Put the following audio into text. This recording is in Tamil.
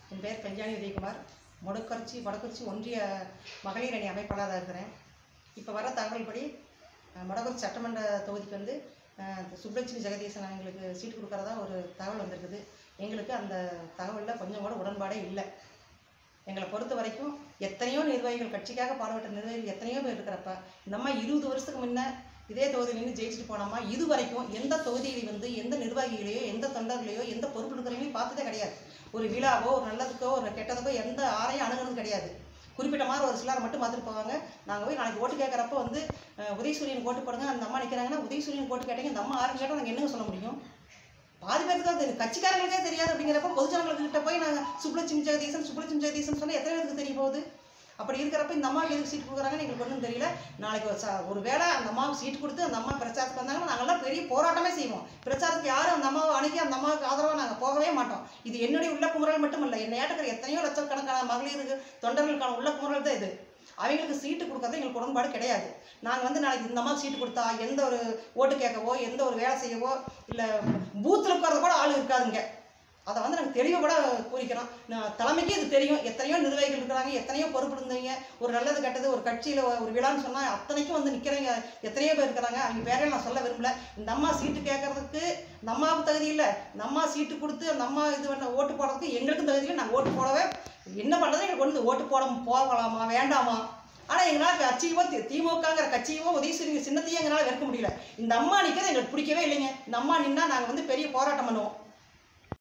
என் பேர் கல்யாணி உதயகுமார் மொடக்கரிச்சி வடக்குறிச்சி ஒன்றிய மகளிர் அணி அமைப்பாளராக இருக்கிறேன் இப்போ வர தகவல்படி அஹ், மொடக்குறிச்சி சட்டமன்ற தொகுதிக்கு வந்து அஹ், சுப்லட்சுமி ஜெகதீசன் எங்களுக்கு சீட்டு கொடுக்கறதா ஒரு தகவல் வந்திருக்குது எங்களுக்கு அந்த தகவலில் கொஞ்சம் கூட உடன்பாடே இல்லை எங்களை பொறுத்த வரைக்கும் எத்தனையோ நிர்வாகிகள் கட்சிக்காக பாடுபட்ட நிர்வாகிகள் எத்தனையோ பேர் இருக்கிறப்ப இந்த அம்மா இருபது வருஷத்துக்கு முன்ன இதே தொகுதியில் நின்று ஜெயிச்சுட்டு போனோமா இது வரைக்கும் எந்த தொகுதியிலையும் வந்து எந்த நிர்வாகிகளையோ எந்த தொண்டர்களையோ எந்த பொறுப்பு இருக்கிறவங்களையும் பார்த்ததே கிடையாது ஒரு விழாவோ ஒரு நல்லதுக்கோ ஒரு கெட்டதுக்கோ எந்த ஆரையும் அணுகிறது கிடையாது குறிப்பிட்ட மாதிரி ஒரு சிலர் மட்டும் பார்த்துட்டு போவாங்க நாங்கள் போய் நாளைக்கு ஓட்டு கேட்குறப்ப வந்து அஹ், உதயசூரியன் ஓட்டு போடுங்க அந்த அம்மா நிற்கிறாங்கன்னா உதயசூரியன் ஓட்டு கேட்டீங்க இந்த அம்மா ஆறு கேட்டால் நாங்கள் என்னங்க சொல்ல முடியும் பாதி பேருக்கு தான் தெரியும் கட்சிக்காரங்களுக்கே தெரியாது அப்படிங்கிறப்ப பொதுஜனங்களுக்கு கிட்ட போய் நாங்கள் சுப்லட்சுமி ஜெகதீசன் சுப்லட்சுமி ஜெகதீசன் சொன்னால் எத்தனை பேருக்கு தெரிய போகுது அப்படி இருக்கிறப்ப இந்த அம்மாவுக்கு எதுக்கு சீட் கொடுக்குறாங்கன்னு எங்களுக்கு ஒன்றும் தெரியல நாளைக்கு ஒரு ச- ஒரு வேளை அந்த அம்மாவுக்கு சீட் கொடுத்து அந்த அம்மா பிரச்சாரத்துக்கு வந்தாங்கன்னா நாங்கள்லாம் பெரிய போராட்டமே செய்வோம் பிரச்சாரத்துக்கு யாரும் அந்த அம்மாவை அணுகி அந்த அம்மாவுக்கு ஆதரவாக நாங்கள் போகவே மாட்டோம் இது என்னுடைய உள்ள குமுறல் மட்டும் இல்லை என்னை ஏற்றுக்கிற எத்தனையோ லட்சக்கணக்கான மகளிருக்கு தொண்டர்களுக்கான உள்ள குமுறல் தான் இது அவங்களுக்கு சீட்டு கொடுக்கறது எங்களுக்கு உடன்பாடு கிடையாது நாங்கள் வந்து நாளைக்கு இந்த அம்மாவுக்கு சீட்டு கொடுத்தா எந்த ஒரு ஓட்டு கேட்கவோ எந்த ஒரு வேலை செய்யவோ இல்லை பூத்தில் உட்கார்றது கூட ஆள் இருக்காதுங்க அதை வந்து நாங்கள் தெளிவாக கூட கூறிக்கிறோம் நான் தலைமைக்கு இது தெரியும் எத்தனையோ நிர்வாகிகள் இருக்கிறாங்க எத்தனையோ பொறுப்பு இருந்தவங்க ஒரு நல்லது கெட்டது ஒரு கட்சியில் ஒரு விழான்னு சொன்னால் அத்தனைக்கும் வந்து நிற்கிறவங்க எத்தனையோ பேர் இருக்கிறாங்க அவங்க பேரையும் நான் சொல்ல விரும்பல இந்த அம்மா சீட்டு கேட்கறதுக்கு இந்த அம்மாவுக்கு தகுதி இல்லை இந்த அம்மா சீட்டு கொடுத்து அந்த அம்மா இது பண்ண ஓட்டு போடுறதுக்கு எங்களுக்கும் தகுதி இல்லை நாங்கள் ஓட்டு போடவே என்ன பண்ணுறது எங்களுக்கு வந்து ஓட்டு போட போகலாமா வேண்டாமா ஆனால் எங்களால் கட்சியவோ தி- திமுகங்கிற கட்சியவோ உதயசூரிய சின்னத்தையும் எங்களால் வெறுக்க முடியல இந்த அம்மா நிற்கிறது எங்களுக்கு பிடிக்கவே இல்லைங்க இந்த அம்மா நின்னா நாங்கள் வந்து பெரிய போராட்டம் பண்ணுவோம்